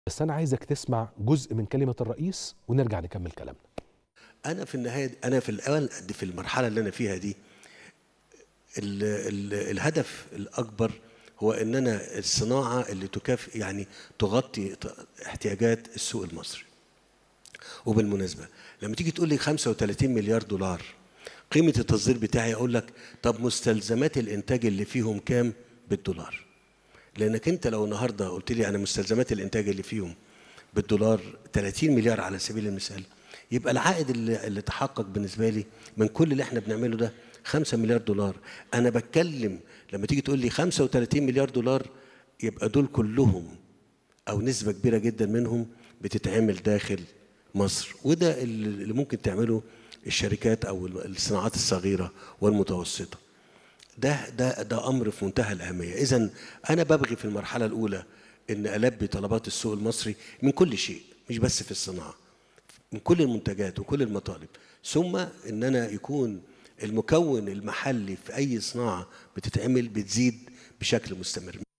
بس انا عايزك تسمع جزء من كلمه الرئيس ونرجع نكمل كلامنا انا في النهايه انا في الاول في المرحله اللي انا فيها دي ال ال الهدف الاكبر هو ان انا الصناعه اللي تكافئ يعني تغطي احتياجات السوق المصري وبالمناسبه لما تيجي تقول لي 35 مليار دولار قيمه التصدير بتاعي اقول لك طب مستلزمات الانتاج اللي فيهم كام بالدولار لانك انت لو النهارده قلت لي انا مستلزمات الانتاج اللي فيهم بالدولار 30 مليار على سبيل المثال يبقى العائد اللي, اللي تحقق بالنسبه لي من كل اللي احنا بنعمله ده 5 مليار دولار انا بتكلم لما تيجي تقول لي 35 مليار دولار يبقى دول كلهم او نسبه كبيره جدا منهم بتتعمل داخل مصر وده اللي ممكن تعمله الشركات او الصناعات الصغيره والمتوسطه ده ده ده امر في منتهى الاهميه اذا انا ببغي في المرحله الاولى ان البي طلبات السوق المصري من كل شيء مش بس في الصناعه من كل المنتجات وكل المطالب ثم ان انا يكون المكون المحلي في اي صناعه بتتعمل بتزيد بشكل مستمر